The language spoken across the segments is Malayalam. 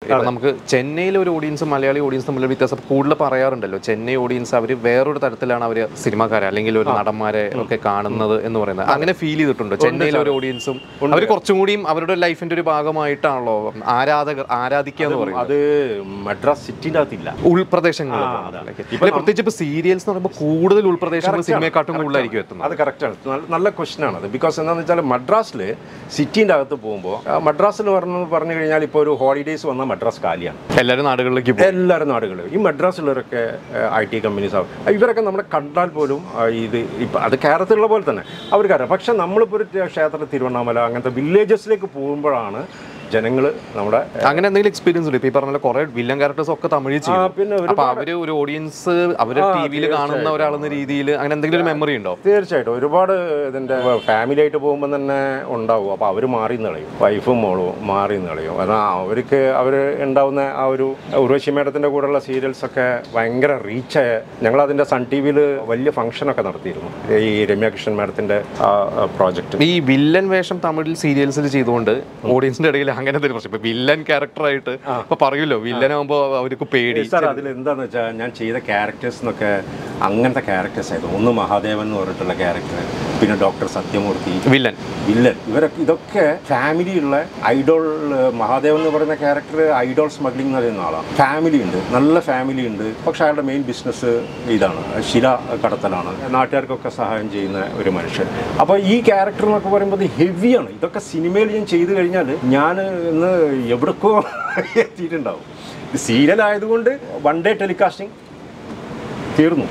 ഇപ്പൊ നമുക്ക് ചെന്നൈയിലെ ഒരു ഓഡിയൻസും മലയാളി ഓഡിയൻസും തമ്മിലുള്ള വ്യത്യാസം കൂടുതൽ പറയാറുണ്ടല്ലോ ചെന്നൈ ഓഡിയൻസ് അവർ വേറൊരു തരത്തിലാണ് അവർ സിനിമാക്കാരെ അല്ലെങ്കിൽ ഒരു നടന്മാരെ ഒക്കെ കാണുന്നത് എന്ന് പറയുന്നത് അങ്ങനെ ഫീൽ ചെയ്തിട്ടുണ്ടോ ചെന്നൈയിലെ ഒരു ഓഡിയൻസും അവർ കുറച്ചും കൂടിയും അവരുടെ ലൈഫിന്റെ ഒരു ഭാഗമായിട്ടാണല്ലോ ആരാധകർ ആരാധിക്കുക എന്ന് പറയുന്നത് അത് മദ്രാസ് സിറ്റിൻ്റെ അകത്തില്ല ഉൾപ്രദേശങ്ങളിൽ പ്രത്യേകിച്ച് ഇപ്പൊ സീരിയൽസ് എന്ന് പറയുമ്പോൾ കൂടുതൽ ഉൾപ്രദേശങ്ങൾ സിനിമയെക്കാട്ടും കൂടുതലായിരിക്കും എത്തുന്നത് അത് കറക്റ്റാണ് നല്ല ക്വസ്റ്റൻ ആണ് അത് ബിക്കോസ് എന്താണെന്ന് വെച്ചാൽ മദ്രാസിൽ സിറ്റീൻ്റെ അകത്ത് പോകുമ്പോൾ മദ്രാസിൽ പറഞ്ഞു പറഞ്ഞു കഴിഞ്ഞാൽ ഇപ്പോൾ ഒരു ഹോളിഡേയ്സ് വന്നാൽ മദ്രാസ് കാലിയാണ് എല്ലാവരും നാടുകളിലേക്ക് പോകും എല്ലാവരും നാടുകളിലും ഈ മദ്രാസിലുള്ളവരൊക്കെ ഐ ടി കമ്പനീസ് ആവും ഇവരൊക്കെ നമ്മളെ കണ്ടാൽ പോലും ആ, ഇത് ഇപ്പം അത് കേരളത്തിലുള്ള പോലെ തന്നെ അവർക്കറിയാം പക്ഷെ നമ്മളിപ്പോൾ ഒരു ക്ഷേത്രത്തിൽ തിരുവണ്ണാമല അങ്ങനത്തെ വില്ലേജസിലേക്ക് പോകുമ്പോഴാണ് ജനങ്ങൾ നമ്മുടെ അങ്ങനെ എന്തെങ്കിലും എക്സ്പീരിയൻസ് ഉണ്ട് ഇപ്പൊ ഈ പറഞ്ഞ കുറെ വില്ലൻ ക്യാരക്ടേഴ്സ് ഒക്കെ തമിഴിൽ ആ, ചെയ്യും പിന്നെ ഒരു അപ്പൊ അവര് ഒരു ഓഡിയൻസ് അവര് ടി വിയിൽ കാണുന്ന ഒരാളെന്ന രീതിയിൽ അങ്ങനെ എന്തെങ്കിലും ഒരു മെമ്മറി ഉണ്ടോ തീർച്ചയായിട്ടും ഒരുപാട് ഇതിൻ്റെ ഫാമിലി ആയിട്ട് പോകുമ്പോൾ തന്നെ ഉണ്ടാവും അപ്പോൾ അവർ മാറി കളയും വൈഫും മോളും മാറി കളയും കാരണം അവർക്ക് അവർ ഉണ്ടാവുന്ന ആ ഒരു ഉർവശി മേഡത്തിൻ്റെ കൂടെയുള്ള സീരിയൽസ് ഒക്കെ ഭയങ്കര റീച്ചായ ഞങ്ങൾ അതിൻ്റെ സൺ ടി വിയിൽ വലിയ ഫംഗ്ഷനൊക്കെ നടത്തിയിരുന്നു ഈ രമ്യാകൃഷ്ണൻ മേഡത്തിൻ്റെ ആ പ്രോജക്റ്റ് ഈ വില്ലൻ വേഷം തമിഴിൽ സീരിയൽസിൽ ചെയ്തുകൊണ്ട് ഓഡിയൻസിന്റെ ഇടയിൽ അങ്ങനെ എന്തെങ്കിലും പ്രശ്നം ഇപ്പൊ വില്ലൻ ക്യാരക്ടറായിട്ട് ഇപ്പൊ പറയൂല്ലോ വില്ലൻ ആകുമ്പോ അവർക്ക് പേടി സാർ അതിൽ എന്താന്ന് വെച്ചാൽ ഞാൻ ചെയ്ത ക്യാരക്ടേഴ്സ് എന്നൊക്കെ അങ്ങനത്തെ ക്യാരക്ടേഴ്സ് ആയിരുന്നു ഒന്ന് മഹാദേവൻ എന്ന് പറഞ്ഞിട്ടുള്ള ക്യാരക്ടർ പിന്നെ ഡോക്ടർ സത്യമൂർത്തി വില്ലൻ വില്ലൻ ഇവരൊക്കെ ഇതൊക്കെ ഫാമിലിയുള്ള ഐഡോൾ മഹാദേവൻ എന്ന് പറയുന്ന ക്യാരക്ടർ ഐഡോൾ സ്മഗ്ലിംഗ് എന്ന് പറയുന്ന ആളാണ് ഫാമിലി ഉണ്ട് നല്ല ഫാമിലി ഉണ്ട് പക്ഷെ അയാളുടെ മെയിൻ ബിസിനസ് ഇതാണ് ശില കടത്തലാണ് നാട്ടുകാർക്കൊക്കെ സഹായം ചെയ്യുന്ന ഒരു മനുഷ്യൻ അപ്പോൾ ഈ ക്യാരക്ടർ എന്നൊക്കെ പറയുമ്പോൾ ഇത് ഹെവിയാണ് ഇതൊക്കെ സിനിമയിൽ ഞാൻ ചെയ്തു കഴിഞ്ഞാൽ ഞാൻ ഇന്ന് എവിടേക്കോ എത്തിയിട്ടുണ്ടാവും ഇത് സീരിയൽ ആയതുകൊണ്ട് വൺ ഡേ ടെലികാസ്റ്റിംഗ് തീർന്നു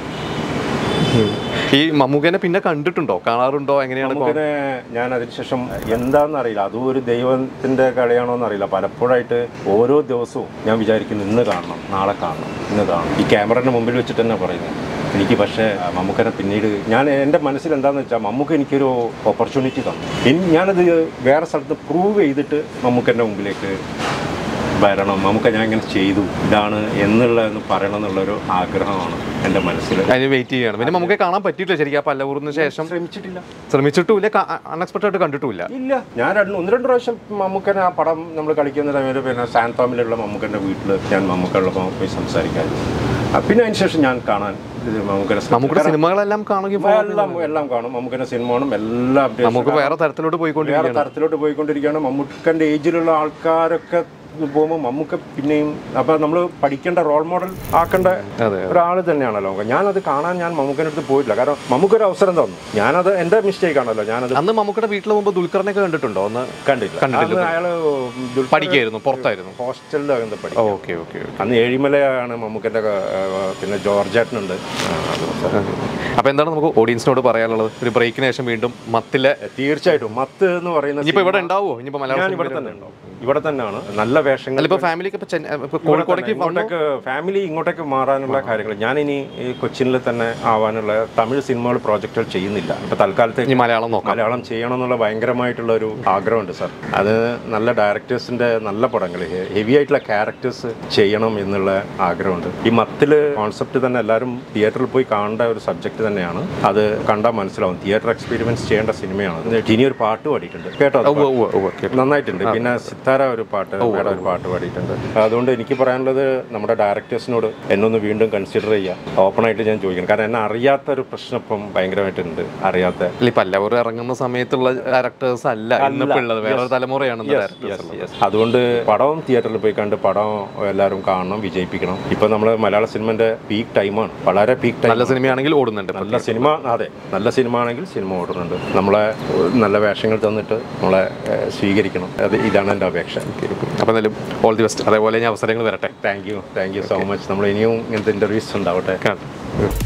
ഈ മമ്മൂക്കനെ പിന്നെ കണ്ടിട്ടുണ്ടോ കാണാറുണ്ടോ എങ്ങനെയാണ് ഇപ്പൊ? നമുക്കിനെ ഞാൻ അതിനുശേഷം എന്താണെന്ന് അറിയില്ല അതും ഒരു ദൈവത്തിന്റെ കളിയാണോ എന്നറിയില്ല പലപ്പോഴായിട്ട് ഓരോ ദിവസവും ഞാൻ വിചാരിക്കുന്നു ഇന്ന് കാണണം നാളെ കാണണം ഇന്ന് കാണണം ഈ ക്യാമറയുടെ മുമ്പിൽ വെച്ചിട്ട് തന്നെ പറയുന്നത് എനിക്ക് പക്ഷേ മമ്മൂക്കനെ പിന്നീട് ഞാൻ എൻ്റെ മനസ്സിൽ എന്താണെന്ന് വെച്ചാൽ മമ്മൂക്ക എനിക്കൊരു ഓപ്പർച്യൂണിറ്റി തന്നു ഇനി ഞാനത് വേറെ സ്ഥലത്ത് പ്രൂവ് ചെയ്തിട്ട് മമ്മൂക്കൻ്റെ മുമ്പിലേക്ക് വരണം നമുക്ക് ഞാൻ ഇങ്ങനെ ചെയ്തു ഇതാണ് എന്നുള്ളതെന്ന് പറയണം എന്നുള്ളൊരു ആഗ്രഹമാണ് എൻ്റെ മനസ്സിൽ അതിന് വെയിറ്റ് ചെയ്യാണ് പിന്നെ നമുക്ക് കാണാൻ പറ്റിയിട്ടില്ല ശരിക്കും ആ പല്ലവൂറിന് ശേഷം ശ്രമിച്ചിട്ടില്ല ശ്രമിച്ചിട്ടുമില്ല അൺഎക്സ്പെക്ടഡ് ആയിട്ട് കണ്ടിട്ടുമില്ല ഇല്ല ഞാൻ രണ്ട് ഒന്ന് രണ്ട് പ്രാവശ്യം മമ്മൂക്കനെ ആ പടം നമ്മൾ കളിക്കുന്ന ടൈമിൽ പിന്നെ സാൻതോമിലുള്ള മമ്മൂക്കൻ്റെ വീട്ടിൽ ഞാൻ മമ്മൂക്കുള്ളപ്പോൾ പോയി സംസാരിക്കായിരുന്നു ആ, പിന്നെ അതിന് ശേഷം ഞാൻ കാണാൻ ഇത് മമ്മൂക്കനെ ശ്രമിച്ചു. നമുക്കുടെ സിനിമകളെല്ലാം കാണുകയും എല്ലാം എല്ലാം കാണും മമ്മൂക്കൻ്റെ സിനിമ കാണും എല്ലാം updates നമുക്ക് വേറെ തരത്തിലോട്ട് വേറെ പോയിക്കൊണ്ടിരിക്കുകയാണ് തരത്തിലോട്ട് പോയിക്കൊണ്ടിരിക്കുകയാണ് മമ്മൂക്കൻ്റെ ഏജിലുള്ള ആൾക്കാരൊക്കെ പോകുമ്പോൾ മമ്മൂക്ക പിന്നെയും അപ്പം നമ്മൾ പഠിക്കേണ്ട റോൾ മോഡൽ ആക്കേണ്ട അതെ ഒരാൾ തന്നെയാണല്ലോ ഞാനത് കാണാൻ ഞാൻ മമ്മൂക്കൻ്റെ അടുത്ത് പോയിട്ടില്ല കാരണം മമ്മൂക്കൊരു അവസരം തന്നു ഞാനത് എൻ്റെ മിസ്റ്റേക്ക് ആണല്ലോ ഞാനത് അന്ന് നമുക്കുടെ വീട്ടിൽ പോകുമ്പോൾ ദുൽഖറിനൊക്കെ കണ്ടിട്ടുണ്ടോ ഒന്ന് കണ്ടില്ല കണ്ടിട്ടില്ല. അന്ന് അയാള് ദുൽഖർ പഠിക്കായിരുന്നു പുറത്തായിരുന്നു ഹോസ്റ്റലിൽ അകത്ത് പഠിക്കും ഓക്കെ ഓക്കെ അന്ന് ഏഴിമലയാണ് മമ്മൂക്കൻ്റെ പിന്നെ ജോർജേട്ടനുണ്ട് അപ്പൊ എന്താണ് നമുക്ക് ഓഡിയൻസിനോട് പറയാനുള്ളത് ഒരു ബ്രേക്കിന് ശേഷം വീണ്ടും മത്തിലെ തീർച്ചയായും മത്ത് എന്ന് പറയുന്ന ഇനിയിപ്പോ ഇവിടെ ഉണ്ടാവുമോ ഇനിയിപ്പോ ഞാൻ മലയാളം ഇവിടെ തന്നെ ഉണ്ടാവും ഇവിടെ തന്നെയാണ് നല്ല വേഷങ്ങൾ അല്ലിപ്പോ ഫാമിലിക്ക് ഇപ്പൊ ചെന്നൈ- ഇപ്പൊ കോഴിക്കോടേക്ക് വന്നു ഇങ്ങോട്ടേക്ക് ഫാമിലി ഇങ്ങോട്ടേക്ക് മാറാനുള്ള കാര്യങ്ങൾ ഞാനിനി ഈ കൊച്ചിനിൽ തന്നെ ആവാനുള്ള തമിഴ് സിനിമകൾ പ്രോജക്റ്റുകൾ ചെയ്യുന്നില്ല ഇപ്പൊ തൽക്കാലത്തേക്ക് ഇനി മലയാളം നോക്കാം മലയാളം ചെയ്യണം എന്നുള്ള ഭയങ്കരമായിട്ടുള്ള ഒരു ആഗ്രഹമുണ്ട് സാർ അത് നല്ല ഡയറക്ടേഴ്സിന്റെ നല്ല പടങ്ങൾ ഹെവി ആയിട്ടുള്ള ക്യാരക്ടേഴ്സ് ചെയ്യണം എന്നുള്ള ആഗ്രഹമുണ്ട് ഈ മത്തില് കോൺസെപ്റ്റ് തന്നെ എല്ലാവരും തിയേറ്ററിൽ പോയി കാണേണ്ട ഒരു സബ്ജക്ട് തന്നെയാണ് അത് കണ്ടാൽ മനസ്സിലാവും തിയേറ്റർ എക്സ്പീരിയൻസ് ചെയ്യേണ്ട സിനിമയാണ് ഇനി ഒരു പാട്ട് പാടിയിട്ടുണ്ട് കേട്ടോ അത് ഉവ്വ് ഉവ്വ് ഉവ്വ് കേട്ടു. നന്നായിട്ടുണ്ട് പിന്നെ സിത്താര ഒരു പാട്ട് വേറെ ഒരു പാട്ട് പാടിയിട്ടുണ്ട് അതുകൊണ്ട് എനിക്ക് പറയാനുള്ളത് നമ്മുടെ ഡയറക്ടേഴ്സിനോട് എന്നൊന്ന് വീണ്ടും കൺസിഡർ ചെയ്യുക ഓപ്പണായിട്ട് ഞാൻ ചോദിക്കണം കാരണം എന്നെ അറിയാത്ത ഒരു പ്രശ്നം ഇപ്പം ഭയങ്കരമായിട്ടുണ്ട് അറിയാത്ത അല്ല ഈ പല്ലവർ ഇറങ്ങുന്ന സമയത്തുള്ള ക്യാരക്ടേഴ്സ് അല്ല ഇന്നിപ്പോ ഉള്ളത് വേറൊരു തലമുറയാണ് ഇന്ന് characters ഉള്ളത്. അതുകൊണ്ട് പടവും തിയേറ്ററിൽ പോയി കണ്ട് പടം എല്ലാവരും കാണണം വിജയിപ്പിക്കണം ഇപ്പൊ നമ്മൾ മലയാള സിനിമന്റെ പീക്ക് ടൈമാണ് വളരെ പീക്ക് ടൈം നല്ല സിനിമയാണെങ്കിൽ ഓടുന്നുണ്ട് നല്ല സിനിമ അതെ നല്ല സിനിമ ആണെങ്കിൽ സിനിമ ഓടുന്നുണ്ട് നമ്മളെ ഏഹ്, നല്ല വേഷങ്ങൾ തന്നിട്ട് നമ്മളെ ഏഹ്, സ്വീകരിക്കണം അത് ഇതാണ് എൻ്റെ അപേക്ഷ അപ്പൊ എന്തായാലും ഓൾ ദി ബെസ്റ്റ് അതേപോലെ ഇനി അവസരങ്ങൾ വരട്ടെ thank you thank you so much നമ്മൾ ഇനിയും ഇങ്ങനത്തെ ഇന്റർവ്യൂസ് ഉണ്ടാവട്ടെ കാണാം